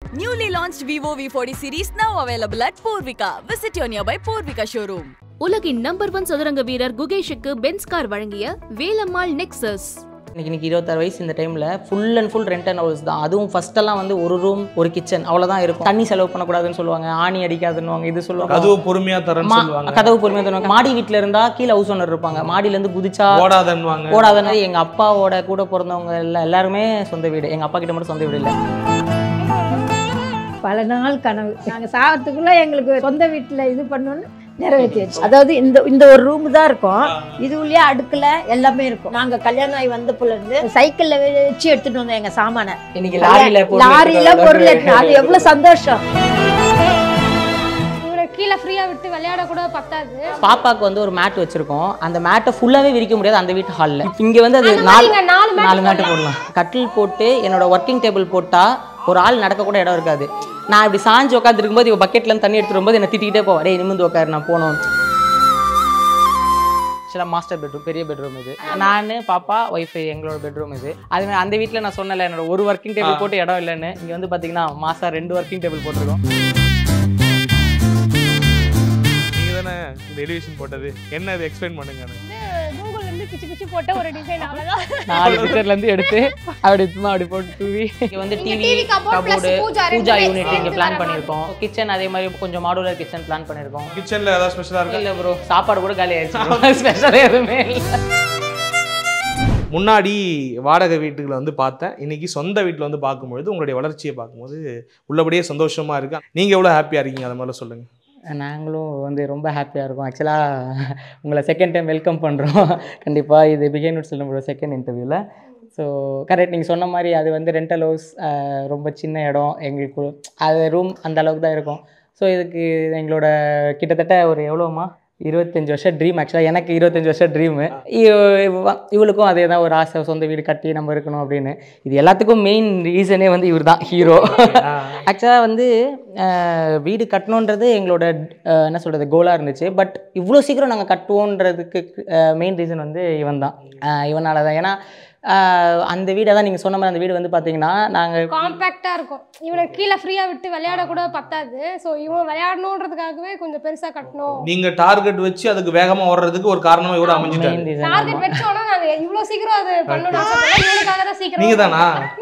Newly launched Vivo V40 series now available at Purvika. Visit your nearby Purvika showroom. உலகின் number one சதுரங்க வீரர் குகேஷுக்கு Benz car வழங்கிய Velammal nexus இன்னைக்கு எனக்கு இருபத்தாறு வயசு இந்த டைமில் full and full rent and house தான் அதுவும் ஃபர்ஸ்டெல்லாம் வந்து ஒரு ரூம் ஒரு கிச்சன் அவ்வளோதான் இருக்கும் தண்ணி செலவு பண்ணக்கூடாதுன்னு சொல்லுவாங்க ஆணி அடிக்காதுன்னு இது சொல்லுவாங்க கதவு பொறுமையா தரேன்னு மா- சொல்லுவாங்க கதவு பொறுமையாக தருவாங்க மாடி வீட்டில் இருந்தால் கீழே ஹவுஸ் ஓனர் இருப்பாங்க மாடியிலேருந்து குதிச்சா ஓடாதன்னுவாங்க ஓடாதனால எங்கள் அப்பாவோட கூட பிறந்தவங்க எல்லாம் எல்லாருமே சொந்த வீடு எங்கள் அப்பா கிட்ட மட்டும் சொந்த வீடு இல்லை பல நாள் கனவு நாங்கள் சாகிறதுக்குள்ள எங்களுக்கு சொந்த வீட்டில் இது பண்ணணும்னு நிறைவேற்றியாச்சு அதாவது இந்த இந்த ஒரு ரூம் தான் இருக்கும் இது உள்ளே அடுக்கில் எல்லாமே இருக்கும் நாங்கள் கல்யாணம் ஆகி வந்தப்புல இருந்து சைக்கிளில் வச்சு எடுத்துட்டு வந்தோம் எங்கள் சாமானை இன்னைக்கு லாரியில் லாரியில பொருள் எடுத்துட்டு அது எவ்வளோ சந்தோஷம் இவனை கீழே ஃப்ரீயா விட்டு விளையாட கூட பத்தாது பாப்பாக்கு வந்து ஒரு மேட் வச்சிருக்கோம் அந்த மேட்டை ஃபுல்லாவே விரிக்க முடியாது அந்த வீட்டு ஹாலில் இங்க வந்து அது நாலு இங்க நாலு mat நாலு மேட்டு போடலாம் கட்டில் போட்டு என்னோட ஒர்க்கிங் டேபிள் போட்டா ஒரு ஆள் நடக்க கூட இடம் இருக்காது நான் இப்படி சாஞ்சு உட்காந்துருக்கும் போது இவ பக்கெட்ல இருந்து தண்ணி எடுத்துட்டு வரும்போது என்ன திட்டிக்கிட்டே போவா டேய் நிமிந்து உட்காரு நான் போனோம் ஆக்சுவலாக மாஸ்டர் பெட்ரூம் பெரிய பெட்ரூம் இது நான் பாப்பா ஒய்ஃபை எங்களோட பெட்ரூம் இது அதுமாதிரி அந்த வீட்டில் நான் சொன்னல என்னோட ஒரு ஒர்க்கிங் டேபிள் போட்டு இடம் இல்லைன்னு இங்கே வந்து பார்த்தீங்கன்னா மாசா ரெண்டு ஒர்க்கிங் டேபிள் போட்டிருக்கோம் நீங்க தானே இந்த எலிவேஷன் போட்டது என்ன அது எக்ஸ்பிளைன் பண்ணுங்க வந்து கூகுள் இருந்து பிச்சு பிச்சு போட்ட ஒரு டிசைன் அவ்வளவுதான் நாலு பிக்சர்ல இருந்து எடுத்து அப்படி சும்மா அப்படி போட்டு தூவி இங்க வந்து இங்க TV TV cupboard plus cupboard puja puja ரெண்டுமே யூனிட் இங்க சேர்ந்து பிளான் வர பண்ணிருக்கோம் கிச்சன் அதே மாதிரி கொஞ்சம் மாடுலர் கிச்சன் பிளான் பண்ணிருக்கோம் கிச்சன்ல ஏதாவது ஸ்பெஷலா இருக்கு இல்ல ப்ரோ சாப்பாடு கூட காலி ஆயிடுச்சு ஸ்பெஷல் எதுவுமே இல்ல முன்னாடி வாடகை வீட்டுகளை வந்து பார்த்தேன் இன்னைக்கு சொந்த வீட்டில் வந்து பார்க்கும்பொழுது உங்களுடைய வளர்ச்சியை பார்க்கும்போது உள்ளபடியே சந்தோஷமா இருக்கு நீங்க எவ்வளவு ஹாப்பியா இருக்கீங்க அதை மாதிரி சொல்லுங்க நாங்களும் வந்து ரொம்ப ஹாப்பியாக இருக்கோம் ஆக்சுவலாக உங்களை செகண்ட் டைம் வெல்கம் பண்ணுறோம் கண்டிப்பாக இது பிகேன் நோட்ஸ் நம்மளோட செகண்ட் இன்டர்வியூவில் ஸோ கரெக்ட் நீங்கள் சொன்ன மாதிரி அது வந்து ரெண்டல் ஹவுஸ் ரொம்ப சின்ன இடம் எங்களுக்கு அது ரூம் அந்த அளவுக்கு தான் இருக்கும் ஸோ இதுக்கு எங்களோட கிட்டத்தட்ட ஒரு எவ்வளோமா இருபத்தஞ்சி வருஷம் ட்ரீம் ஆக்சுவலாக எனக்கு இருபத்தஞ்சி வருஷம் ட்ரீமு இவளுக்கும் அதே தான் ஒரு ஆசை சொந்த வீடு கட்டி நம்ம இருக்கணும் அப்படின்னு இது எல்லாத்துக்கும் மெயின் ரீசனே வந்து இவர் தான் ஹீரோ ஆக்சுவலாக வந்து அஹ், வீடு கட்டணுன்றது எங்களோட அஹ், என்ன சொல்கிறது கோலாக இருந்துச்சு பட் இவ்வளோ சீக்கிரம் நாங்கள் கட்டுவோன்றதுக்கு மெயின் ரீசன் வந்து இவன் தான் இவனால தான் ஏன்னா அஹ், அந்த வீடை தான் நீங்கள் சொன்ன மாதிரி அந்த வீடு வந்து பார்த்தீங்கன்னா நாங்கள் காம்பேக்டா இருக்கும் இவனை கீழே ஃப்ரீயா விட்டு விளையாட கூட பத்தாது ஸோ இவன் விளையாடணுன்றதுக்காகவே கொஞ்சம் பெருசா கட்டணும் நீங்க டார்கெட் வச்சு அதுக்கு வேகமா ஓடுறதுக்கு ஒரு காரணமா இவரு அமைஞ்சிட்டாரு மெயின் ரீசன் டார்கெட் வச்சோம்னா நாங்க இவ்வளவு சீக்கிரம் அது பண்ணணும் ஆசைப்படல இவனுக்காக தான் சீக்கிரம் நீங்க தானா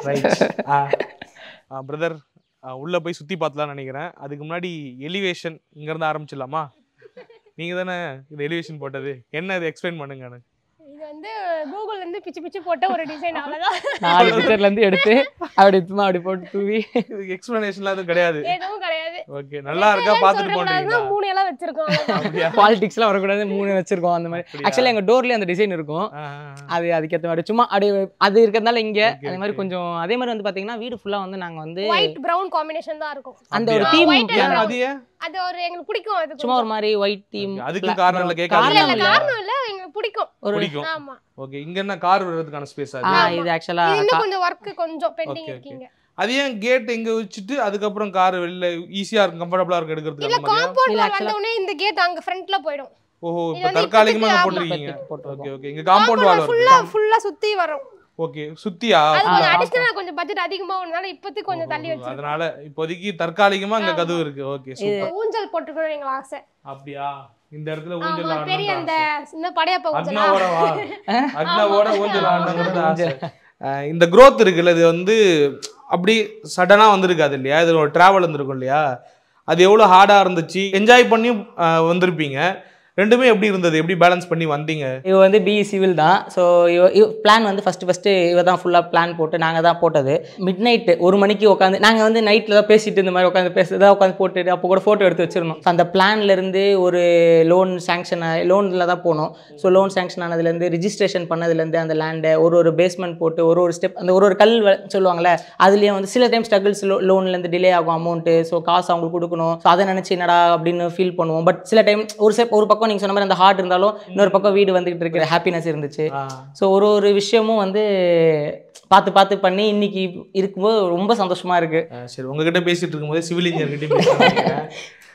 ரைட் பிரதர் உள்ள போய் சுத்தி பார்த்தலாம்னு நினைக்கிறேன் அதுக்கு முன்னாடி எலிவேஷன் இங்க இருந்து ஆரம்பிச்சிடலாமா நீங்க தானே இந்த எலிவேஷன் போட்டது என்ன அது எக்ஸ்பிளைன் பண்ணுங்க எனக்கு இது வந்து கூகுள் இருந்து பிச்சு பிச்சு போட்ட ஒரு டிசைன் அவ்வளவுதான் நாலு பிக்சர்லேருந்து எடுத்து அப்படி சும்மா அப்படி போட்டு தூவி இதுக்கு எக்ஸ்பிளனேஷன்லாம் எதுவும் கிடையாது எதுவும் கிடையாது ஓகே நல்லா இருக்கா பார்த்துட்டு போன்றீங்களா சொல்றதுனால மூணு எல்லாம் வச்சிருக்கோம் அவ்வளவுதான். அப்படியா பாலிடிக்ஸ்லாம் வரக்கூடாது மூணு வச்சிருக்கோம் அந்த மாதிரி அப்படியா? ஆக்சுவலாக எங்கள் டோர்லேயே அந்த டிசைன் இருக்கும் ஆ, ஆ, ஆ. அது அதுக்கேற்ற மாதிரி சும்மா அப்படியே அது இருக்கிறதுனால இங்கே Okay, அதே மாதிரி okay. கொஞ்சம் அதே மாதிரி வந்து பார்த்தீங்கன்னா வீடு ஃபுல்லாக வந்து நாங்கள் வந்து ஒயிட் பிரவுன் காம்பினேஷன் தான் இருக்கும் அந்த ஒரு அப்படியா? தீம் white and ஏன் brown. அது ஏன் அது ஒரு எங்களுக்கு பிடிக்கும் அது சும்மா ஒரு மாதிரி ஒயிட் தீம் Okay, அதுக்கும் காரணம் இல்ல, கேட்காதீங்க. இல்ல காரணம் இல்ல இல்ல காரணம் இல்ல எங்களுக்கு பிடிக்கும் ஒரு பிடிக்கும் ஆமா ஓகே இங்க என்ன கார் வர்றதுக்கான ஸ்பேஸ் ஆ அது இது இது ஆக்சுவலாக இன்னும் கொஞ்சம் ஒர்க் கொஞ்சம் Okay, பெண்டிங் okay. இருக்கீங்க அது ஏன் கேட் இங்க வச்சுட்டு அதுக்கப்புறம் கார் வெளில ஈஸியா இருக்கும் கம்ஃபர்டபுளா இருக்கும் எடுக்கிறதுக்கு இல்ல அந்த மாதிரியா காம்பவுண்ட் இல்ல, வால் actually- வந்த உடனே இந்த கேட் அங்க ஃப்ரண்ட்ல போயிடும் ஓஹோ இது இப்போ வந்து தற்காலிகமா இப்போதைக்கு போட்டிருக்கீங்க ஆமா. போட்டிருக்கோம். ஓகே ஓகே இங்க காம்பவுண்ட் வால் ஃபுல்லா வருது ஃபுல்லா சுத்தி வரும் ஓகே சுத்தியா அது கொஞ்சம் ஆ. அடிஷனலா கொஞ்சம் பட்ஜெட் அதிகமா ஒன்னால இப்போதைக்கு கொஞ்சம் தள்ளி ஓஹோ, வச்சிருக்கோம் அதனால இப்போதைக்கு தற்காலிகமா இங்க ஆமா. கதவு இருக்கு ஓகே சூப்பர் ஊஞ்சல் போட்டுக்கணும் எங்க ஆசை அப்படியா இந்த இடத்துல ஊஞ்சல் ஆமா பெரிய அந்த ஆடணும் சின்ன படையப்ப ஊஞ்சலா அக்னாவோட வா அக்னாவோட ஆமா. ஊஞ்சல் ஆடணுங்கிறது ஆசை அஹ் இந்த growth இருக்குல்ல இது வந்து அப்படி சடனா வந்திருக்காது இல்லையா இது ஒரு டிராவல் இருந்திருக்கும் இல்லையா அது எவ்வளவு ஹார்டா இருந்துச்சு என்ஜாய் பண்ணியும் அஹ், வந்திருப்பீங்க ரெண்டுமே எப்படி இருந்தது எப்படி பேலன்ஸ் பண்ணி வந்தீங்க இவ வந்து பிஇ சிவில் தான் ஸோ இவ பிளான் வந்து ஃபஸ்ட்டு ஃபஸ்ட்டு இவ தான் ஃபுல்லாக பிளான் போட்டு நாங்கள் தான் போட்டது மிட் நைட்டு ஒரு மணிக்கு உட்காந்து நாங்கள் வந்து நைட்டில் தான் பேசிட்டு இந்த மாதிரி உட்காந்து பேசுறதா உட்காந்து போட்டுட்டு அப்போ கூட ஃபோட்டோ எடுத்து வச்சிருந்தோம் So, அந்த பிளான்லேருந்து ஒரு லோன் சேங்ஷன் லோனில் தான் போனோம் ஸோ லோன் சேங்ஷன் ஆனதுலேருந்து ரிஜிஸ்ட்ரேஷன் பண்ணதுலேருந்து அந்த லேண்டை ஒரு ஒரு பேஸ்மெண்ட் போட்டு ஒரு ஒரு ஸ்டெப் அந்த ஒரு ஒரு கல் வ- சொல்லுவாங்கள்ல அதுலேயும் வந்து சில டைம் ஸ்ட்ரகிள்ஸ் லோன்லேருந்து டிலே ஆகும் அமௌண்ட்டு ஸோ காசு அவங்களுக்கு கொடுக்கணும் ஸோ அதை நினச்சி என்னடா அப்படின்னு ஃபீல் பண்ணுவோம் பட் சில டைம் ஒரு ஸ்டெப் ஒரு பக்கம் நீங்கள் சொன்ன மாதிரி அந்த ஹார்ட் இருந்தாலும் இன்னொரு பக்கம் வீடு வந்துகிட்டு இருக்கிற ஹாப்பினஸ் இருந்துச்சு ஸோ ஒரு ஒரு விஷயமும் வந்து பார்த்து பார்த்து பண்ணி இன்னைக்கு இருக்கும்போது ரொம்ப சந்தோஷமா இருக்கு அஹ் சரி உங்ககிட்ட பேசிட்டு இருக்கும்போது சிவில் இன்ஜினியர் கிட்ட பேசுறேன்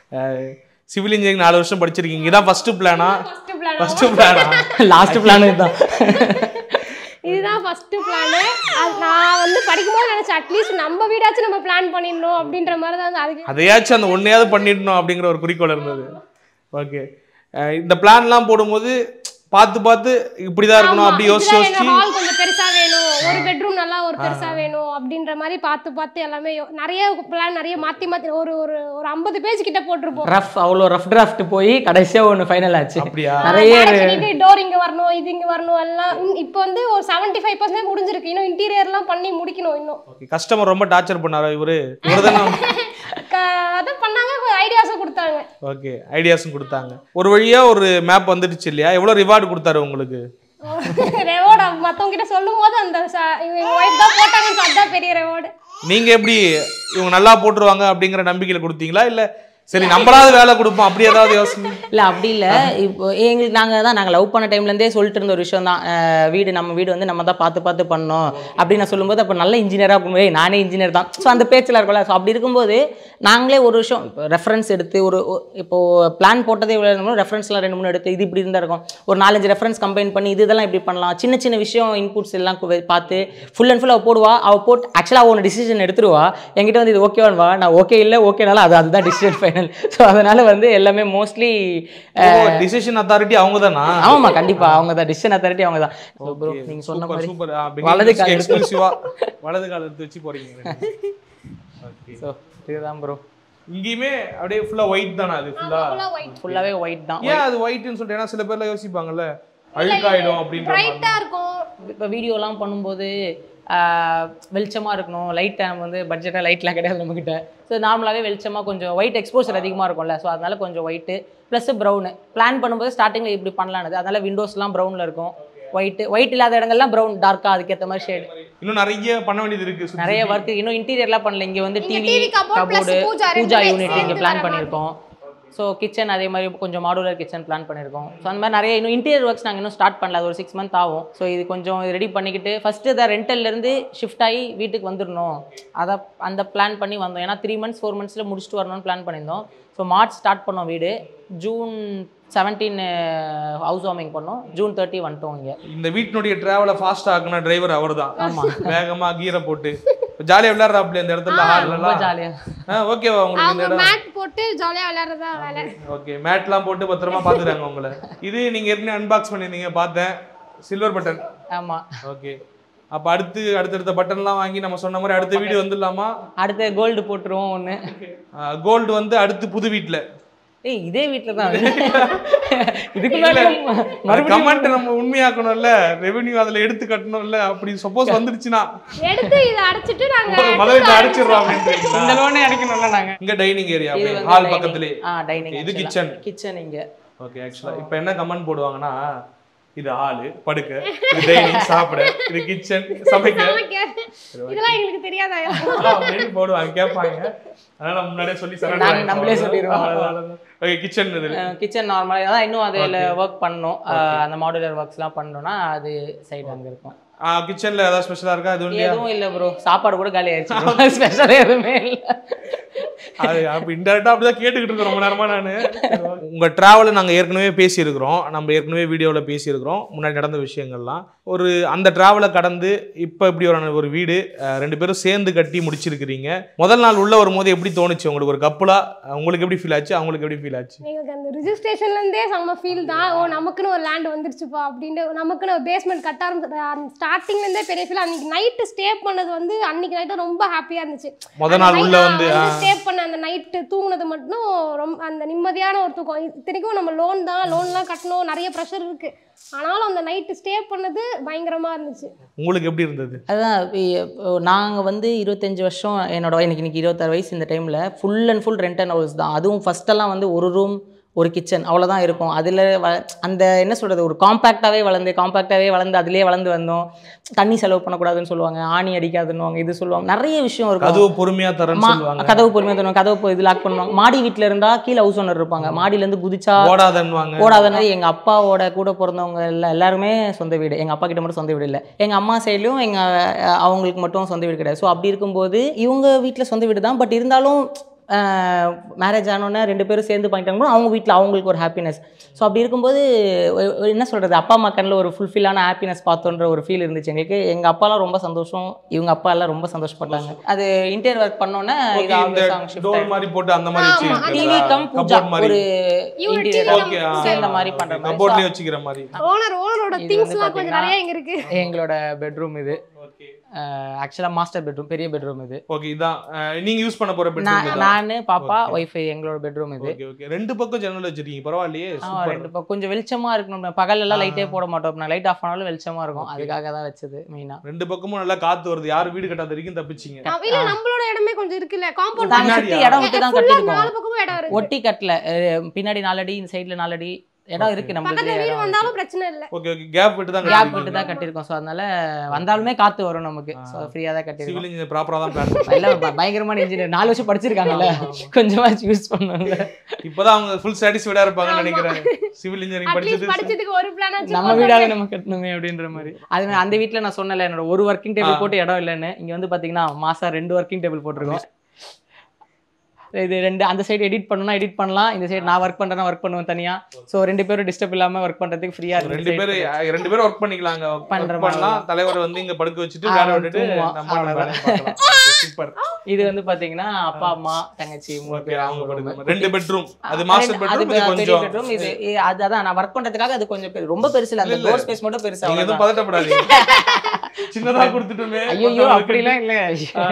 சிவில் இன்ஜினியரிங் நாலு வருஷம் படிச்சிருக்கீங்க இதான் ஃபர்ஸ்ட் பிளானா ஃபர்ஸ்ட் பிளான் ஃபர்ஸ்ட் பிளானா லாஸ்ட் பிளான் இதுதான் இதுதான் ஃபர்ஸ்ட் பிளானு நான் வந்து படிக்கும்போது நினைச்சேன் அட்லீஸ்ட் நம்ம வீடாச்சும் நம்ம பிளான் பண்ணிடணும் அப்படின்ற மாதிரி தான் வந்து அதுக்கு அதையாச்சும் அந்த ஒன்றையாவது பண்ணிடணும் அப்படிங்கிற ஒரு குறிக்கோள் இருந்தது ஓகே இந்த பிளான்லாம் போடும்போது பார்த்து பார்த்து இப்படிதான் இருக்கணும் அப்படி யோசிச்சு யோசிச்சு ஹால் கொஞ்சம் பெருசா வேணும் ஒரு பெட்ரூம் நல்லா ஒரு பெருசா வேணும் அப்படின்ற மாதிரி பார்த்து பார்த்து எல்லாமே யோ- நிறைய பிளான் நிறைய மாத்தி மாத்தி ஒரு ஒரு ஒரு ஐம்பது பேஜ் கிட்ட போட்டிருப்போம் ரஃப் அவ்வளோ ரஃப் டிராஃப்ட் போய் கடைசியாக ஒன்று ஃபைனல் ஆச்சு அப்படியா நிறைய டோர் இங்க வரணும் இது இங்க வரணும் எல்லாம் இன்- இப்போ வந்து ஒரு செவன்டி ஃபைவ் பர்சன்ட் முடிஞ்சிருக்கு இன்னும் இன்டீரியர்லாம் பண்ணி முடிக்கணும் இன்னும் கஸ்டமர் ரொம்ப டார்ச்சர் பண்ணாரா இவரு இவரு தானே க- அதான் பண்ணாங்க ஐடியாஸும் கொடுத்தாங்க ஓகே ஐடியாஸும் கொடுத்தாங்க ஒரு வழியா ஒரு மேப் வந்துடுச்சு இல்லையா எவ்வளவு ரிவார்டு கொடுத்தாரு உங்களுக்கு ரெவார்டு மத்தவங்க கிட்ட சொல்லும் போது அந்த ச- இவங்க ஒய்ஃப் தான் போட்டாங்கன்னு சொல்லி அதான் பெரிய ரெவார்டு நீங்க எப்படி இவங்க நல்லா போட்டுருவாங்க அப்படிங்கிற நம்பிக்கையில கொடுத்தீங்களா இல்ல சரி நம்மளாவது வேலை கொடுப்போம் அப்படி ஏதாவது யோசனை இல்லை அப்படி இல்லை இப்போ எங்களுக்கு நாங்கள் தான் நாங்கள் லவ் பண்ண டைம்லேருந்தே சொல்லிட்டு இருந்த ஒரு விஷயம் தான் வீடு நம்ம வீடு வந்து நம்ம தான் பார்த்து பார்த்து பண்ணோம் அப்படின்னு நான் சொல்லும்போது அப்போ நல்ல இன்ஜினியராக இருக்கும்போது "ஏய், நானே இன்ஜினியர் தான் ஸோ அந்த பேச்சில் இருக்கும்ல ஸோ அப்படி இருக்கும்போது நாங்களே ஒரு விஷயம் இப்போ ரெஃபரன்ஸ் எடுத்து ஒரு ஒ- இப்போ பிளான் போட்டதே இவ்வளோ ரெஃபரன்ஸ்லாம் ரெண்டு மூணு எடுத்து இது இப்படி இருந்தால் இருக்கும் ஒரு நாலஞ்சு ரெஃபரன்ஸ் கம்பைன் பண்ணி இது இதெல்லாம் இப்படி பண்ணலாம் சின்ன சின்ன விஷயம் இன்புட்ஸ் எல்லாம் கு- பார்த்து ஃபுல் அண்ட் ஃபுல் அவள் போடுவா அவள் போட்டு ஆக்சுவலாக அவள் ஒன்று டிசிஷன் எடுத்துருவா என்கிட்ட வந்து இது ஓகேவான்வா நான் ஓகே இல்லை ஓகேனால அது அதுதான் டிசிஷன் ஃபைனல் ஸோ அதனால் வந்து எல்லாமே மோஸ்ட்லி டிசிஷன் அத்தாரிட்டி அவங்க தானா ஆமாம்மா கண்டிப்பா அவங்க தான் டிசிஷன் அத்தாரிட்டி அவங்க தான் ஸோ ப்ரோ நீங்கள் சொன்ன சூப்பர் மாதிரி சூப்பர் வலது கால் எடுத்து- எக்ஸ்க்ளூசிவா வலது கால் எடுத்து வச்சு போறீங்க ஓகே ஸோ இதுதான் ப்ரோ இங்கேயுமே அப்படியே ஃபுல்லா ஒயிட் தானா அது ஃபுல்லா ஒயிட் ஃபுல்லாகவே ஒயிட் தான் ஏன் அது ஒயிட்னு சொல்லிட்டு ஏன்னா சில பேர்லாம் யோசிப்பாங்கல்ல அழுக்காயிடும் அப்படின்ற மாதிரி. பிரைட்டா இருக்கும் இப்போ வீடியோலாம் பண்ணும்போது வெளிச்சமாக இருக்கணும் லைட் நம்ம வந்து பட்ஜெட்டாக லைட்லாம் கிடையாது நம்மக்கிட்ட ஸோ நார்மலாகவே வெளிச்சமாக கொஞ்சம் ஒயிட் எக்ஸ்போசர் அதிகமாக இருக்கும்ல ஸோ அதனால கொஞ்சம் ஒயிட்டு ப்ளஸ் ப்ரௌனு பிளான் பண்ணும்போது ஸ்டார்டிங்கில் இப்படி பண்ணலானது அதனால விண்டோஸ்லாம் ப்ரௌனில் இருக்கும் ஒயிட்டு ஒயிட் இல்லாத இடங்கள்லாம் ப்ரௌன் டார்க்காக அதுக்கேற்ற மாதிரி ஷேடு இன்னும் நிறைய பண்ண வேண்டியது இருக்கு சுத்தி நிறைய ஒர்க் இன்னும் இன்டீரியர்லாம் பண்ணல இங்கே வந்து இங்க TV TV cupboard plus cupboard puja puja ரெண்டுமே யூனிட் இங்கே சேர்ந்து பிளான் வர மாதிரி. பண்ணியிருக்கோம் ஸோ கிச்சன் அதே மாதிரி கொஞ்சம் மாடுலர் கிச்சன் பிளான் பண்ணியிருக்கோம் ஸோ அந்த மாதிரி நிறைய இன்னும் இன்டீரியர் ஒர்க்ஸ் நாங்கள் இன்னும் ஸ்டார்ட் பண்ணல அது ஒரு சிக்ஸ் மந்த் ஆகும் ஸோ இது கொஞ்சம் ரெடி பண்ணிக்கிட்டு ஃபஸ்ட்டு இதை ரெண்டல்லேருந்து ஷிஃப்ட் ஆகி வீட்டுக்கு வந்துடணும் அதை அந்த பிளான் பண்ணி வந்தோம் ஏன்னா த்ரீ மந்த்ஸ் ஃபோர் மந்த்ஸில் முடிச்சுட்டு வரணும்னு பிளான் பண்ணியிருந்தோம் ஸோ மார்ச் ஸ்டார்ட் பண்ணோம் வீடு ஜூன் செவன்டீன் ஹவுஸ் வார்மிங் பண்ணோம் ஜூன் தேர்ட்டி வந்துட்டோம் இங்கே இந்த வீட்டினுடைய டிராவலை ஃபாஸ்ட் ஆக்குன டிரைவர் அவர் தான் ஆமா. வேகமா கீரை போட்டு ஜாலியா விளையாடுறாப்ல இந்த இடத்துல ஹால்ல ரொம்ப ஜாலியாக ஓகேவா உங்களுக்கு இந்த அவங்க இடம் மேட் போட்டு ஜாலியா விளையாடுறதா வேலை ஓகே மேட்லாம் போட்டு பத்திரமா பாத்துறாங்க உங்களை இது நீங்க ஏற்கனவே அன்பாக்ஸ் பண்ணிருந்தீங்க பார்த்தேன் சில்வர் பட்டன் ஆமாம் ஓகே அப்ப அடுத்து அடுத்தடுத்த பட்டன்லாம் வாங்கி நம்ம சொன்ன மாதிரி அடுத்த வீடு வந்துடலாமா அடுத்து கோல்டு போட்டுருவோம் ஒன்று கோல்டு வந்து அடுத்து புது வீட்ல ஏய் இதே வீட்டில் தான் இதுக்கு முன்னாடி மறுபடியும் கமெண்ட் நம்ம உண்மையாக்கணும்ல ரெவென்யூ அதுல எடுத்து கட்டணும்ல அப்படி சப்போஸ் வந்துருச்சுன்னா எடுத்து இதை அடைச்சிட்டு நாங்க முதல்ல இதை அடிச்சிடுறோம் அப்படின்றீங்களா இந்த லோனே அடிக்கணும்ல நாங்க இங்க டைனிங் ஏரியா இது வந்து ஹால் dining. பக்கத்துலயே ஆ டைனிங் இது kitchen. கிச்சன் இங்க ஓகே ஆக்சுவலா இப்போ என்ன கமெண்ட் போடுவாங்கன்னா இது ஹாலு படுக்க இது டைனிங் சாப்பிட இது கிச்சன் சமைக்க சமைக்க. இதெல்லாம் எங்களுக்கு தெரியாதா அப்படின்னு போடுவாங்க கேட்பாங்க அதனால முன்னாடியே சொல்லி நாங்க நம்மளே சொல்லிடுவோம். ஓகே கிச்சன் இது கிச்சன் நார்மலாக அதான் இன்னும் அதில் ஒர்க் பண்ணணும் அஹ், அந்த மாடுலர் ஒர்க்ஸ்லாம் பண்ணோம்னா அது சைடு அங்கே இருக்கும் கிச்சன்ல ஏதாவது ஸ்பெஷலா இருக்கா அது இல்லையா எதுவும் இல்லை ப்ரோ சாப்பாடு கூட காலி ஆயிடுச்சு ஸ்பெஷல் எதுவுமே இல்லை அது அப்ப இன்டெரக்டா அப்படிதான் கேட்டுக்கிட்டு இருக்கோம் ரொம்ப நேரமா நானு உங்க டிராவலை நாங்க ஏற்கனவே பேசியிருக்கிறோம் நம்ம ஏற்கனவே வீடியோவில் பேசியிருக்கிறோம் முன்னாடி நடந்த விஷயங்கள்லாம் ஒரு அந்த டிராவலை கடந்து இப்போ இப்படி ஒரு ஒரு வீடு அஹ், ரெண்டு பேரும் சேர்ந்து கட்டி முடிச்சிருக்கிறீங்க முதல் நாள் உள்ள வரும்போது எப்படி தோணுச்சு உங்களுக்கு ஒரு கப்புலா உங்களுக்கு எப்படி ஃபீல் ஆச்சு அவங்களுக்கு எப்படி ஃபீல் ஆச்சு எங்களுக்கு அந்த ரிஜிஸ்ட்ரேஷன்ல இருந்தே செம்ம ஃபீல் தான் ஓ நமக்குன்னு ஒரு லேண்ட் வந்துருச்சுப்பா அப்படின்னு நமக்குன்னு ஒரு பேஸ்மெண்ட் கட்ட ஆரம்பிச்சு ஸ்டார்டிங்ல இருந்தே பெரிய ஃபீல் அன்னைக்கு நைட்டு ஸ்டே பண்ணது வந்து அன்னைக்கு நைட்டு ரொம்ப ஹாப்பியா இருந்துச்சு முத நாள் உள்ள வந்து ஆ, ஸ்டே பண்ண அந்த நைட்டு தூங்குனது மட்டும் ரொம்ப அந்த நிம்மதியான ஒரு தூக்கம் இத்தனைக்கும் நம்ம லோன் தான் லோன்லாம் கட்டணும் நிறைய ப்ரெஷர் இருக்கு ஆனாலும் அந்த நைட்டு ஸ்டே பண்ணது பயங்கரமா இருந்துச்சு உங்களுக்கு எப்படி இருந்தது அதான் நாங்கள் வந்து இருபத்தஞ்சி வருஷம் என்னோட வய- எனக்கு இன்னைக்கு இருபத்தாறு வயசு இந்த டைமில் full and full rent and house தான் அதுவும் ஃபஸ்ட்டெல்லாம் வந்து ஒரு ரூம் ஒரு கிச்சன் அவ்வளோதான் இருக்கும் அதில் வ அந்த என்ன சொல்கிறது ஒரு காம்பேக்டாகவே வளர்ந்து காம்பேக்டாகவே வளர்ந்து அதிலே வளர்ந்து வந்தோம் தண்ணி செலவு பண்ணக்கூடாதுன்னு சொல்லுவாங்க ஆணி அடிக்காதுன்னுவாங்க இது சொல்லுவாங்க நிறைய விஷயம் இருக்கும் கதவு பொறுமையா தரேன்னு மா- சொல்லுவாங்க கதவு பொறுமையாக தருவாங்க கதவு பொ- இது லாக் பண்ணுவாங்க மாடி வீட்டில் இருந்தால் கீழே ஹவுஸ் ஓனர் இருப்பாங்க மாடியிலேருந்து குதிச்சா ஓடாதன்னுவாங்க போடாதனால எங்க அப்பாவோட கூட பிறந்தவங்க எல்லாம் எல்லாருமே சொந்த வீடு எங்க அப்பா கிட்ட மட்டும் சொந்த வீடு இல்லை எங்க அம்மா சைட்லயும் எங்க அஹ், அவங்களுக்கு மட்டும் சொந்த வீடு கிடையாது ஸோ அப்படி இருக்கும்போது இவங்க வீட்டில் சொந்த வீடு தான் பட் இருந்தாலும் மேரேஜ் ஆனோடனே ரெண்டு பேரும் சேர்ந்து பண்ணிட்டாங்க அவங்க வீட்டில் அவங்களுக்கு ஒரு ஹாப்பினஸ் ஸோ அப்படி இருக்கும்போது ஒ- ஒ- என்ன சொல்கிறது அப்பா அம்மா கண்ணில் ஒரு ஃபுல்ஃபில்லான ஹாப்பினஸ் பார்த்தோன்ற ஒரு ஃபீல் இருந்துச்சு எங்களுக்கு எங்கள் அப்பாலாம் ரொம்ப சந்தோஷம் இவங்க அப்பா எல்லாம் ரொம்ப சந்தோஷப்பட்டாங்க அது இன்டீரியர் ஒர்க் பண்ணோன்னே இது Okay, இந்த obvious ஆ அவங்க shift டோர் ஆயிடுச்சு. மாதிரி போட்டு அந்த மாதிரி ஆமா, டிவி கம் பூஜா கபோர்ட் மாதிரி ஒரு இவங்க இன்டீரியர் TV ஓகே சேர்ந்த மாதிரி பண்ற மாதிரி கபோர்ட்லயே வச்சுக்கிற மாதிரி ஓனர் ஓனரோட இது திங்ஸ்லாம் வந்து கொஞ்சம் பாத்தீங்கன்னா- நிறைய இங்க இருக்கு எங்களோட பெட்ரூம் இது ஓகே ஆக்சுவலாக மாஸ்டர் பெட்ரூம் பெரிய பெட்ரூம் இது ஓகே இதான் அஹ், நீங்க யூஸ் பண்ண போற நான் பெட்ரூம் நானு பாப்பா Okay. ஒய்ஃபை எங்களோட பெட்ரூம் இது ஓகே ஓகே ரெண்டு பக்கம் ஜன்னல் வச்சிருக்கீங்க பரவாயில்லையே ஆ, சூப்பர் ரெண்டு பக்கம் கொஞ்சம் வெளிச்சமா இருக்கணும் பகல் எல்லாம் ஆ. லைட்டே போட மாட்டோம் நான் லைட் ஆஃப் ஆனாலும் வெளிச்சமா இருக்கும் Okay. அதுக்காக தான் வச்சது மெயினா ரெண்டு பக்கமும் நல்லா காத்து வருது யாரும் வீடு கட்டாத வரைக்கும் தப்பிச்சிங்க நம்ம- இல்ல நம்மளோட இடமே கொஞ்சம் இருக்குல்ல காம்பவுண்ட் நாங்க சுத்தி பின்னாடியா? இடம் விட்டு தான் நாலு கட்டிருக்கோம் பக்கமும் இடம் இருக்கு ஒட்டி கட்டல அஹ், பின்னாடி நாலடி இந்த சைடுல நாலடி இடம் Okay. இருக்கு பக்கத்துல நம்மளுக்கு வீடு வந்தாலும் பிரச்சனை இல்ல ஓகே ஓகே கேப் விட்டு தான் கேப் கட்டிருக்கீங்க. விட்டு தான் கட்டியிருக்கோம் ஸோ அதனால வந்தாலுமே காத்து வரும் நமக்கு ஆ. ஸோ ஃப்ரீயா தான் சிவில் கட்டியிருக்கோம் இன்ஜினியர் ப்ராப்பரா தான் பிளான் எல்லாம் ப- பயங்கரமான இன்ஜினியர் நாலு வருஷம் படிச்சிருக்காங்கல்ல கொஞ்சமாச்சு யூஸ் பண்ணுவாங்க இப்பதான் அவங்க ஃபுல் சாட்டிஸ்ஃபைடா இருப்பாங்கன்னு ஆமா. நினைக்கிறேன் சிவில் இன்ஜினியரிங் அட்லீஸ்ட் படிச்சது படிச்சதுக்கு ஒரு பிளான் ஆச்சு நம்ம வீடாக நம்ம கட்டணுமே அப்படின்ற மாதிரி அது மாதிரி அந்த வீட்ல நான் சொன்னல என்னோட ஒரு ஒர்க்கிங் ஆ. டேபிள் போட்டு இடம் இல்லைன்னு இங்க வந்து பாத்தீங்கன்னா மாசம் ரெண்டு ஒர்க்கிங் டேபிள் போட்டிருக்கோம் இது ரெண்டு அந்த சைடு எடிட் பண்ணணும்னா எடிட் பண்ணலாம் இந்த சைடு நான் ஒர்க் பண்றேன்னா ஒர்க் பண்ணுவேன் தனியா ஸோ ரெண்டு பேரும் டிஸ்டர்ப் இல்லாம ஒர்க் பண்றதுக்கு ஃப்ரீயா ரெண்டு பேரும் ரெண்டு பேரும் ஒர்க் பண்ணிக்கலாங்க பண்ற பண்ற மாதிரி. பண்ணலாம் தலைவர் வந்து இங்க படுக்க வச்சுட்டு ஆ, வேலை விட்டுட்டு தூங்குவான். நம்ம அவ்வளவுதான். சூப்பர் இது வந்து பாத்தீங்கன்னா அப்பா அம்மா தங்கச்சி மூணு ஓகே பேர் அவங்க அவங்க படுக்க room. ரெண்டு பெட்ரூம் அது ரெண்டு- மாஸ்டர் அது பெட்ரூம் இது பெரிய கொஞ்சம் bedroom, இது இ- அது அதான் நான் ஒர்க் பண்றதுக்காக அது கொஞ்சம் பெரு- ரொம்ப பெருசு இல்ல அந்த இல்ல, இல்ல. டோர் ஸ்பேஸ் மட்டும் பெருசு நீங்க எதுவும் அவ்வளவுதான். பதட்டப்படாதீங்க சின்னதா கொடுத்துட்டுமே ஐயோ அப்படிலாம் இல்ல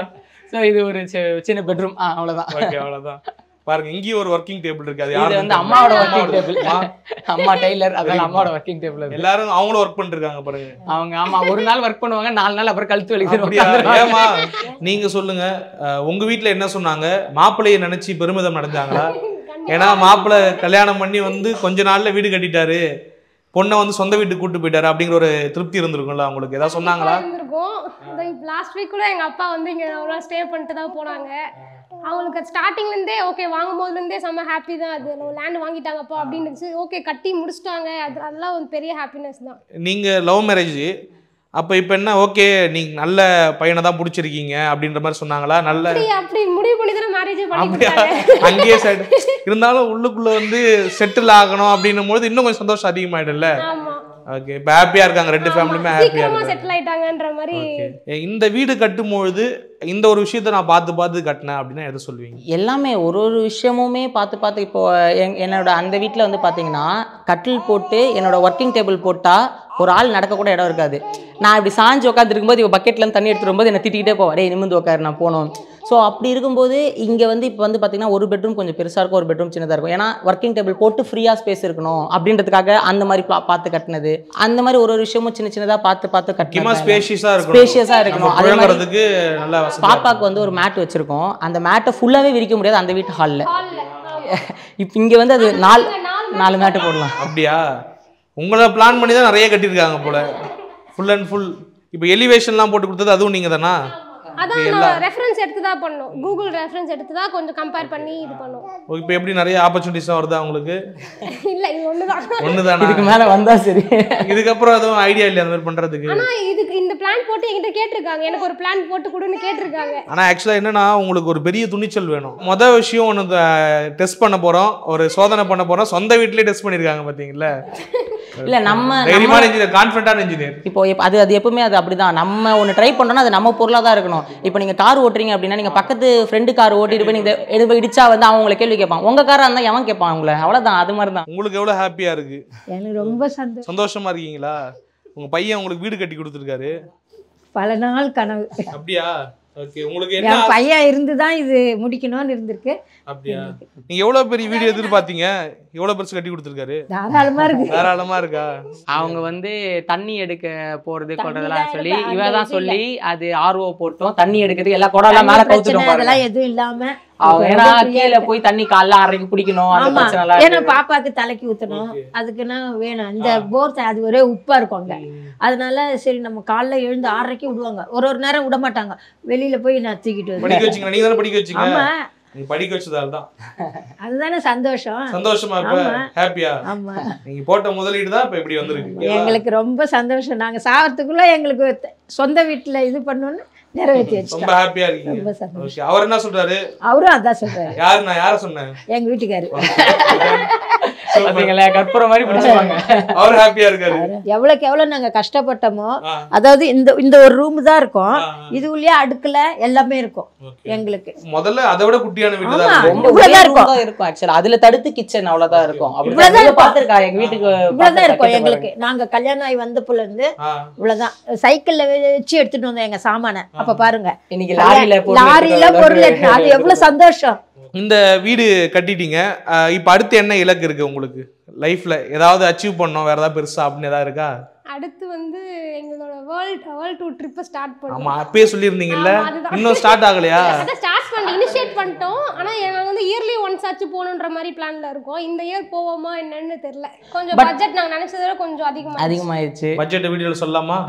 சோ இது ஒரு சி- சின்ன பெட்ரூம் ஆ அவ்வளவுதான் ஓகே அவ்வளவுதான் பாருங்க இங்கேயும் ஒரு ஒர்க்கிங் டேபிள் இருக்கு அது இது யாரு வந்து அம்மாவோட ஒர்க்கிங் அம்மாவோட. டேபிள் அம்மா. அம்மா டெய்லர் அதனால Very அம்மாவோட ஒர்க்கிங் டேபிள் அது எல்லாரும் அவங்களும் ஒர்க் பண்ணிட்டு இருக்காங்க பாருங்க அவங்க ஆமா ஒரு நாள் ஒர்க் பண்ணுவாங்க நாலு நாள் அப்புறம் கழுத்து அப்படியா வலிக்குது ஏமா நீங்க சொல்லுங்க அஹ், உங்க வீட்ல என்ன சொன்னாங்க மாப்பிள்ளைய நினைச்சு பெருமிதம் அடைஞ்சாங்களா ஏன்னா மாப்பிள்ளை கல்யாணம் பண்ணி வந்து கொஞ்ச நாள்ல வீடு கட்டிட்டாரு பொண்ணை வந்து சொந்த வீட்டுக்கு கூட்டு போயிட்டாரு அப்படிங்கிற ஒரு திருப்தி இருந்திருக்கும்ல அவங்களுக்கு ஏதாவது சொன்னாங்களா இருந்திருக்கும் இந்த லாஸ்ட் வீக் கூட எங்க அப்பா வந்து இங்க ஒரு நாள் ஸ்டே பண்ணிட்டு தான் போனாங்க அவங்களுக்கு ஸ்டார்டிங்ல இருந்தே ஓகே வாங்கும் போதுல இருந்தே செம்ம ஹாப்பி தான் அது லேண்ட் வாங்கிட்டாங்கப்பா அப்படின்னு இருந்துச்சு ஓகே கட்டி முடிச்சிட்டாங்க அது அதெல்லாம் ஒரு பெரிய ஹாப்பினஸ் தான் நீங்க லவ் மேரேஜ் அப்ப இப்ப என்ன ஓகே நீங்க நல்ல பையனை தான் பிடிச்சிருக்கீங்க அப்படின்ற மாதிரி சொன்னாங்களா நல்ல அப்படி அப்படி முடிவு பண்ணி தானே மேரேஜ் பண்ணி அப்படியா கொடுத்தாங்க அங்கேயே செட் இருந்தாலும் உள்ளுக்குள்ள வந்து செட்டில் ஆகணும் அப்படின்னும் போது இன்னும் கொஞ்சம் சந்தோஷம் அதிகமாயிடும்ல ஆமா ஓகே இப்போ ஹாப்பியா இருக்காங்க ரெண்டு ஃபேமிலியுமே ஹாப்பியா சீக்கிரமா இருக்காங்க செட்டில் ஆயிட்டாங்கன்ற மாதிரி Okay. இந்த வீடு கட்டும்பொழுது இந்த ஒரு விஷயத்த நான் பார்த்து பார்த்து கட்டினேன் அப்படின்னா எதை சொல்லுவீங்க எல்லாமே ஒரு ஒரு விஷயமுமே பார்த்து பார்த்து இப்போ என் என்னோட அந்த வீட்டில் வந்து பார்த்தீங்கன்னா கட்டில் போட்டு என்னோட ஒர்க்கிங் டேபிள் போட்டால் ஒரு ஆள் நடக்க கூட இடம் இருக்காது நான் இப்படி சாஞ்சு உட்காந்துருக்கும்போது இவ பக்கெட்லேருந்து தண்ணி எடுத்துட்டு வரும்போது என்னை திட்டிக்கிட்டே போவா டேய் நிமிந்து உட்காரு நான் போனோம் ஸோ அப்படி இருக்கும்போது இங்கே வந்து இப்போ வந்து பார்த்தீங்கன்னா ஒரு பெட்ரூம் கொஞ்சம் பெருசாக இருக்கும் ஒரு பெட்ரூம் சின்னதாக இருக்கும் ஏன்னா ஒர்க்கிங் டேபிள் போட்டு ஃப்ரீயாக ஸ்பேஸ் இருக்கணும் அப்படின்றதுக்காக அந்த மாதிரி பா- பார்த்து கட்டினது அந்த மாதிரி ஒரு ஒரு விஷயமும் சின்ன சின்னதாக பார்த்து பார்த்து முக்கியமா கட்டினது ஸ்பேஷியஸா இருக்கணும் ஸ்பேஷியஸாக இருக்கணும் நம்ம அதே மாதிரி புழங்குறதுக்கு நல்லா வசதியா பாப்பாக்கு வந்து ஒரு மேட் வச்சிருக்கோம் அந்த மேட்டை ஃபுல்லாவே விரிக்க முடியாது அந்த வீட்டு ஹாலில் ஹால்ல இப்போ இங்க வந்து அது நாலு நாலு மேட்டு போடலாம் அப்படியா உங்களை பிளான் பண்ணி தான் நிறைய கட்டியிருக்காங்க போல ஃபுல் அண்ட் ஃபுல் இப்போ எலிவேஷன்லாம் போட்டு கொடுத்தது அதுவும் நீங்க தானா அதான் நான் ரெஃபரன்ஸ் எடுத்து தான் பண்ணோம் கூகுள் ரெஃபரன்ஸ் எடுத்து தான் கொஞ்சம் கம்பேர் பண்ணி இது பண்ணோம் இப்போ எப்படி நிறைய ஆப்பர்ச்சுனிட்டிஸ்லாம் வருதா உங்களுக்கு இல்ல இது ஒண்ணுதான் ஒன்று தானா இதுக்கு மேல வந்தா சரி இதுக்கப்புறம் எதுவும் ஐடியா இல்லையா அந்த மாதிரி பண்றதுக்கு ஆனா இதுக்கு இந்த பிளான் போட்டு என்கிட்ட கேட்டிருக்காங்க எனக்கு ஒரு பிளான் போட்டு கொடுன்னு கேட்டிருக்காங்க ஆனா ஆக்சுவலாக என்னன்னா உங்களுக்கு ஒரு பெரிய துணிச்சல் வேணும் மொதல் விஷயம் ஒன்று டெஸ்ட் பண்ண போறோம் ஒரு சோதனை பண்ண போறோம் சொந்த வீட்லயே டெஸ்ட் பண்ணிருக்காங்க பாத்தீங்களா இல்ல நம்ம தைரியமான இன்ஜினியர் கான்ஃபிடண்டான இன்ஜினியர் இப்போ எப்ப- அது அது எப்பவுமே அது அப்படிதான் நம்ம ஒன்று ட்ரை பண்ணோம்னா அது நம்ம பொருளாக தான் இருக்கணும் இப்போ நீங்க கார் ஓட்டுறீங்க அப்படின்னா நீங்க பக்கத்து ஃப்ரெண்டு கார் ஓட்டிட்டு போய் நீங்க எடுத்து போய் இடிச்சா வந்து அவன் உங்களை கேள்வி கேட்பான் உங்க காரா இருந்தா எவன் கேட்பான் உங்களை அவ்வளவுதான் அது மாதிரி தான் உங்களுக்கு எவ்வளவு ஹாப்பியா இருக்கு எனக்கு ரொம்ப சந்தோஷம் சந்தோஷமா இருக்கீங்களா உங்க பையன் உங்களுக்கு வீடு கட்டி கொடுத்துருக்காரு பல நாள் கனவு அப்படியா ஓகே உங்களுக்கு என்ன என் பையன் இருந்து தான் இது முடிக்கணும்னு இருந்திருக்கு அப்படியா நீங்க எவ்வளவு பெரிய வீடு எதிர்பார்த்தீங்க எவ்வளவு பெருசு கட்டி கொடுத்துருக்காரு தாராளமா இருக்கு தாராளமா இருக்கா அவங்க வந்து தண்ணி எடுக்க போறது தண்ணிலாம் கொண்டதெல்லாம் சொல்லி எடுக்க இவ அந்த தான் இது சொல்லி அது ஆர்ஓ போட்டோம் தண்ணி எடுக்கிறதுக்கு எல்லா குடம் எல்லாம் மேல தண்ணி பிரச்சனை கவுத்துட்டோம் பாருங்க அதெல்லாம் எதுவும் இல்லாம அவங்க இப்ப ஏன்னா ரொம்ப free-ஆ கீழே போய் தண்ணி காலைல ஆறரைக்கு குடிக்கணும் அந்த ஆமா பிரச்சனை எல்லாம் ஏன்னா இருக்கு. பாப்பாக்கு தலைக்கு ஊத்தணும் Okay. அதுக்குன்னா வேணும் இந்த போர் த- அது ஒரே உப்பா இருக்கும் அங்க அதனால சரி நம்ம காலைல எழுந்து ஆறரைக்கு விடுவாங்க ஒரு ஒரு நேரம் விட மாட்டாங்க வெளியில போய் நான் தூக்கிட்டு வருவேன் படிக்க வச்சீங்க நீங்க தானே படிக்க வச்சீங்க ஆமா நீங்க படிக்க வச்சதால தான் அதுதானே சந்தோஷம் சந்தோஷமா இப்ப ஆமா. ஹாப்பியா ஆமா நீங்க போட்ட முதலீடு தான் இப்ப இப்படி வந்திருக்கு எங்களுக்கு ரொம்ப சந்தோஷம் நாங்க சாவறதுக்குள்ள எங்களுக்கு த- சொந்த வீட்டுல இது பண்ணணும்னு நிறைவேற்றி ரொம்ப வச்சுட்டோம் ஹாப்பியா இருக்கீங்க ரொம்ப சந்தோஷம் ஓகே அவர் என்ன சொல்றாரு அவரும் அதான் சொல்றாரு யாரு நான் யார சொன்னேன் எங்க வீட்டுக்காரு பார்த்தீங்களா கற்பூரம் மாதிரி பிடிச்சிருவாங்க அவர் ஹாப்பியா இருக்காரு எவ்வளோக்கு எவ்வளோ நாங்க கஷ்டப்பட்டோமோ ஆ. அதாவது இந்த இந்த ஒரு ரூம் தான் இருக்கும் ஆ, ஆ. இது உள்ளே அடுக்கல எல்லாமே இருக்கும் Okay. எங்களுக்கு முதல்ல அதை விட குட்டியான வீடு ஆமா. தான் இருக்கு. ரொம்ப இவ்வளவுதான் ஒரே room இருக்கும். தான் இருக்கும் ஆக்சுவலா அதுல தடுத்து கிச்சன் அவ்வளவுதான் இருக்கும் அப்படி இவ்வளவுதான் இருக்கும். பாத்துருக்கா எங்க வீட்டுக்கு இவ்வளவுதான் பாத்திருக்கா, இருக்கும் கிட்ட எங்களுக்கு நாங்க கல்யாணம் ஆகி வந்தப்புல இருந்து ஆ. இவ்வளவுதான் சைக்கிள்ல வச்சு எடுத்துட்டு வந்தோம் எங்க சாமானை அப்ப பாருங்க பாருங்க. இன்னைக்கு லாரியில பொருள் லாரியில எடுத்துட்டு பொருள் வந்து- எடுத்து- அது எவ்வளவு சந்தோஷம் இந்த வீடு கட்டிட்டீங்க அஹ் இப்ப அடுத்து என்ன இலக்கு இருக்கு உங்களுக்கு லைஃப்ல ஏதாவது அச்சீவ் பண்ணோம் வேற ஏதாவது பெருசா அப்படின்னு ஏதாவது இருக்கா அடுத்து வந்து எங்களோட வேர்ல்ட் வேர்ல்ட் டூர் ட்ரிப்பை ஸ்டார்ட் ஆமா பண்ணுவோம் அப்பயே சொல்லியிருந்தீங்கல்ல ஆமா, அதுதான். இன்னும் ஸ்டார்ட் ஆகலையா அதான் ஸ்டார்ட் பண்ணி இனிஷியேட் பண்ணிட்டோம் ஆனா நாங்க வந்து இயர்லி ஒன்ஸ் ஆச்சு போகணுன்ற மாதிரி பிளான்ல இருக்கோம் இந்த இயர் போவோமா என்னன்னு தெரியல கொஞ்சம் பட்ஜெட் நாங்க நினைச்சதை விட கொஞ்சம் அதிகமா அதிகமாயிருச்சு பட்ஜெட் வீடியோல சொல்லலாமா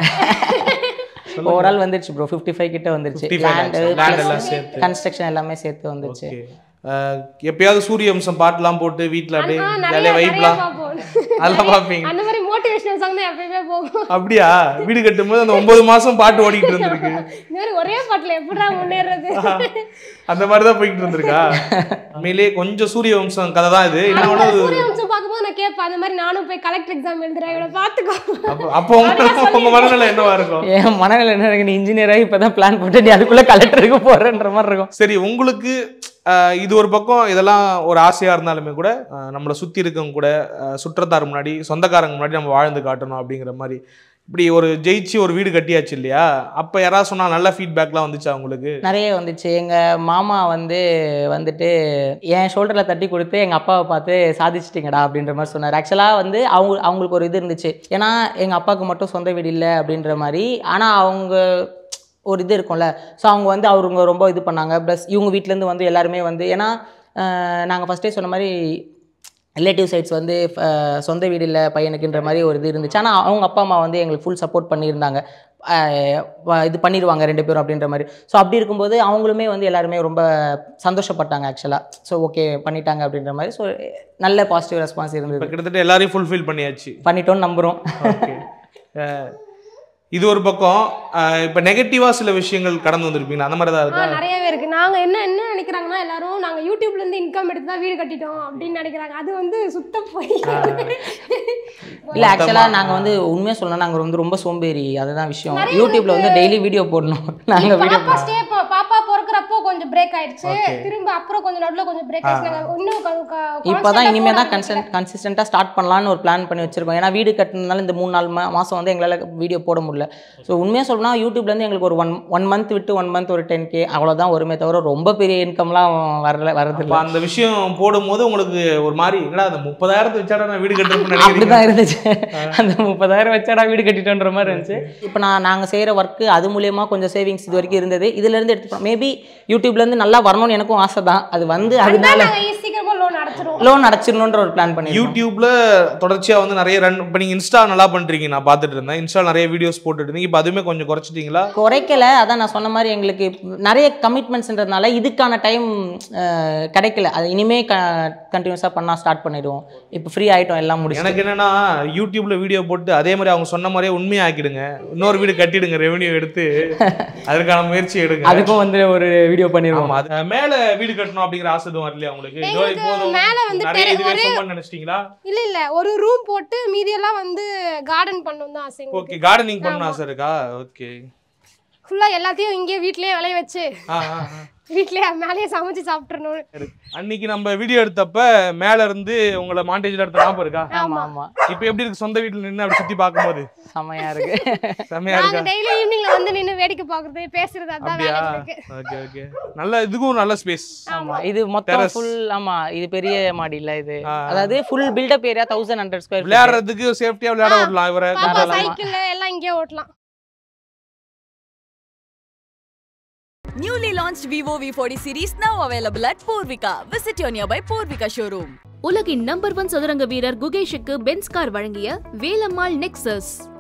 ஓவரால் வந்துருச்சு ப்ரோ ஃபிஃப்டி ஃபைவ் கிட்ட வந்துருச்சு 55 லேண்ட் lakhs. Land எல்லாம் சேர்த்து. கன்ஸ்ட்ரக்ஷன் எல்லாமே சேர்த்து வந்துருச்சு Okay. அஹ் எப்பயாவது சூரிய வம்சம் பாட்டுலாம் போட்டு வீட்ல அப்படியே ஆ, நிறைய ஜாலியா நிறைய வைப்லாம் பார்ப்போம் அதெல்லாம் பார்ப்பீங்க அந்த மாதிரி மோட்டிவேஷனல் சாங் தான் எப்பயுமே போகும் அப்படியா வீடு கட்டும்போது அந்த ஒன்பது மாசம் பாட்டு ஓடிக்கிட்டு இருந்திருக்கு இந்த மாதிரி ஒரே பாட்டுல எப்படிடா முன்னேறது அந்த மாதிரி தான் போய்கிட்டு இருந்திருக்கா உண்மையிலேயே கொஞ்சம் சூரிய வம்சம் கதை தான் இது என்ன ஒண்ணு அது- சூரிய வம்சம் பார்க்கும்போது நான் கேட்பேன் அந்த மாதிரி நானும் போய் கலெக்டர் எக்ஸாம் எழுதுறேன் இவனை பாத்துக்கோ அப்போ அப்போ உங்க உங்க மனநிலை என்னவா இருக்கும் என் மனநிலை என்ன இருக்கு நீ இன்ஜினியராக இப்பதான் பிளான் போட்டு நீ அதுக்குள்ள கலெக்டருக்கு போறன்ற மாதிரி இருக்கும் சரி உங்களுக்கு அஹ், இது ஒரு பக்கம் இதெல்லாம் ஒரு ஆசையா இருந்தாலுமே கூட அஹ், நம்மளை சுத்தி இருக்கவங்க கூட அஹ், சுற்றத்தார் முன்னாடி சொந்தக்காரங்க முன்னாடி நம்ம வாழ்ந்து காட்டணும் அப்படிங்கிற மாதிரி இப்படி ஒரு ஜெயிச்சு ஒரு வீடு கட்டியாச்சு இல்லையா அப்ப யாராவது சொன்னா நல்ல ஃபீட்பேக்லாம் வந்துச்சா உங்களுக்கு நிறைய வந்துச்சு எங்க மாமா வந்து வந்துட்டு என் ஷோல்டர்ல தட்டி கொடுத்து எங்க அப்பாவை பார்த்து சாதிச்சிட்டிங்கடா அப்படின்ற மாதிரி சொன்னார் ஆக்சுவலாக வந்து அவங்க அவங்களுக்கு ஒரு இது இருந்துச்சு ஏன்னா எங்க அப்பாவுக்கு மட்டும் சொந்த வீடு இல்லை அப்படின்ற மாதிரி ஆனா அவங்க ஒரு இது இருக்கும்ல ஸோ அவங்க வந்து அவருங்க ரொம்ப இது பண்ணாங்க ப்ளஸ் இவங்க வீட்டிலேருந்து வந்து எல்லாருமே வந்து ஏன்னா நாங்கள் ஃபஸ்ட்டே சொன்ன மாதிரி ரிலேட்டிவ் சைட்ஸ் வந்து அஹ், சொந்த வீடு இல்லை பையனுக்குன்ற மாதிரி ஒரு இது இருந்துச்சு ஆனால் அவங்க அப்பா அம்மா வந்து எங்களுக்கு ஃபுல் சப்போர்ட் பண்ணியிருந்தாங்க அஹ், வ- இது பண்ணிடுவாங்க ரெண்டு பேரும் அப்படின்ற மாதிரி ஸோ அப்படி இருக்கும்போது அவங்களுமே வந்து எல்லாருமே ரொம்ப சந்தோஷப்பட்டாங்க ஆக்சுவலாக ஸோ ஓகே பண்ணிட்டாங்க அப்படின்ற மாதிரி ஸோ நல்ல பாசிட்டிவ் ரெஸ்பான்ஸ் இப்ப இருந்தது கிட்டத்தட்ட எல்லாரையும் ஃபுல்ஃபில் பண்ணியாச்சு பண்ணிட்டோம்னு நம்புகிறோம் ஓகே இது ஒரு பக்கம் அஹ், இப்ப நெகட்டிவா சில விஷயங்கள் கடந்து வந்திருப்பீங்களா அந்த மாதிரி தான் ஆ இருக்கா நிறையவே இருக்கு நாங்க என்ன என்ன நினைக்கிறாங்கன்னா எல்லாரும் நாங்க யூடியூப்ல இருந்து இன்கம் எடுத்து தான் வீடு கட்டிட்டோம் அப்படின்னு நினைக்கிறாங்க அது வந்து சுத்த போய் இல்லை ஆக்சுவலாக நாங்கள் வந்து உண்மையாக சொல்லணும் நாங்கள் வந்து ரொம்ப சோம்பேறி அதுதான் விஷயம் யூடியூப்ல வந்து டெய்லி வீடியோ போடணும் நாங்கள் வீடியோ பாப்பா ஸ்டே பாப்பா பிறக்கிறப்போ கொஞ்சம் பிரேக் ஆயிடுச்சு திரும்ப அப்புறம் கொஞ்சம் நடுவுல கொஞ்சம் பிரேக் ஆயிடுச்சு நாங்க இன்னும் க- க- இப்போ தான் constant ஆ இனிமேல் தான் போட கன்சன் கன்சிஸ்டண்ட்டாக ஸ்டார்ட் பண்ணலான்னு ஒரு பிளான் பண்ணி வச்சிருக்கோம் ஏன்னா வீடு கட்டினதுனால இந்த மூணு நாலு மா மாதம் வந்து எங்களால் வீடியோ போட முடியல ஸோ உண்மையாக சொல்லணும்னா யூடியூப்லேருந்து எங்களுக்கு ஒரு ஒன் ஒன் மந்த் விட்டு ஒன் மந்த் ஒரு டென் கே அவ்வளோதான் வருமே தவிர ரொம்ப பெரிய இன்கம்லாம் வரல வரது அப்ப இல்லை அந்த விஷயம் போடும்போது உங்களுக்கு ஒரு மாதிரி என்னடா அந்த முப்பதாயிரத்தை வச்சாடா நான் வீடு கட்டுறேன்னு அப்படிதான் நினைக்கிறீங்க இருந்துச்சு அந்த முப்பதாயிரம் வச்சாடா வீடு கட்டிட்டோன்ற மாதிரி இருந்துச்சு இப்போ நான் நாங்கள் செய்கிற ஒர்க்கு அது மூலியமா கொஞ்சம் சேவிங்ஸ் இது வரைக்கும் இருந்தது இதுலேருந்து எடுத்து மேபி யூடியூப்லேருந்து நல்லா வரணும்னு எனக்கும் ஆசை தான் அது வந்து அதனால நாங்க ஈ- சீக்கிரமா லோன் அடைச்சிருவோம் லோன் அடைச்சிடணுன்ற ஒரு பிளான் பண்ணி யூடியூப்ல தொடர்ச்சியா வந்து நிறைய ரன் இப்போ நீங்க இன்ஸ்டா நல்லா பண்றீங்க நான் பார்த்துட்டு இருந்தேன் இன்ஸ்டா நிறைய வீடியோஸ் போட்டுட்டு இருந்தீங்க இப்போ அதுவுமே கொஞ்சம் குறைச்சிட்டீங்களா குறைக்கல அதான் நான் சொன்ன மாதிரி எங்களுக்கு நிறைய கமிட்மெண்ட்ஸ்ன்றதுனால இதுக்கான டைம் கிடைக்கல அது இனிமே க கண்டினியூஸாக பண்ணா ஸ்டார்ட் பண்ணிடுவோம் இப்போ ஃப்ரீ ஆயிட்டோம் எல்லாம் முடிச்சு எனக்கு என்னன்னா யூடியூப்ல வீடியோ போட்டு அதே மாதிரி அவங்க சொன்ன மாதிரியே உண்மையாக்கிடுங்க இன்னொரு வீடு கட்டிடுங்க ரெவென்யூ எடுத்து அதுக்கான முயற்சி எடுங்க அதுக்கும் வந்து ஒரு வீடியோ பண்ணிடுவோம் ஆமா அது மேல வீடு கட்டணும் அப்படிங்கிற ஆசை எதுவும் வரலையா உங்களுக்கு இதோ எங்களுக்கு போதும் மேல வந்து நிறைய தெரு- இதுவே ஒரே- சொன்னேன்னு நினைச்சிட்டீங்களா இல்ல இல்ல ஒரு ரூம் போட்டு மீதியெல்லாம் வந்து கார்டன் பண்ணணும் தான் ஆசை ஓகே கார்டனிங் பண்ணணும் ஆசை இருக்கா ஓகே ஃபுல்லா எல்லாத்தையும் இங்கேயே வீட்லயே விளைய வச்சு ஆ ஆ ஆ. வீட்லயே மேலேயே சமைச்சு சாப்பிட்டுறணும் அன்னைக்கு நம்ம வீடியோ எடுத்தப்ப மேல இருந்து உங்களை மாண்டேஜ்ல எடுத்த ஞாபகம் இருக்கா ஆமா ஆமா இப்போ எப்படி இருக்கு சொந்த வீட்டுல நின்று அப்படி சுத்தி பார்க்கும்போது செமையா இருக்கு செமையா நாங்க இருக்கா டெய்லி ஈவினிங்ல வந்து நின்னு வேடிக்கை பாக்குறது பேசுறது அதான் அப்படியா வேலை இருக்கு ஓகே ஓகே நல்ல இதுக்கும் நல்ல ஸ்பேஸ் ஆமா இது மொத்தம் Terrace. ஃபுல் ஆமா இது பெரிய மாடி இல்ல இது ஆ. அதாவது full built up area thousand hundred square விளையாடுறதுக்கு சேஃப்டியா விளையாட விடலாம் இவரை பாப்பா தாராளமா. சைக்கிள் எல்லாம் இங்கேயே ஓட்டலாம் Newly launched Vivo V40 series now available at Purvika. Visit your nearby Purvika showroom. உலகின் நம்பர் ஒன் சதுரங்க வீரர் குகேஷுக்கு பென்ஸ் கார் வழங்கிய வேலம்மாள் நெக்ஸஸ்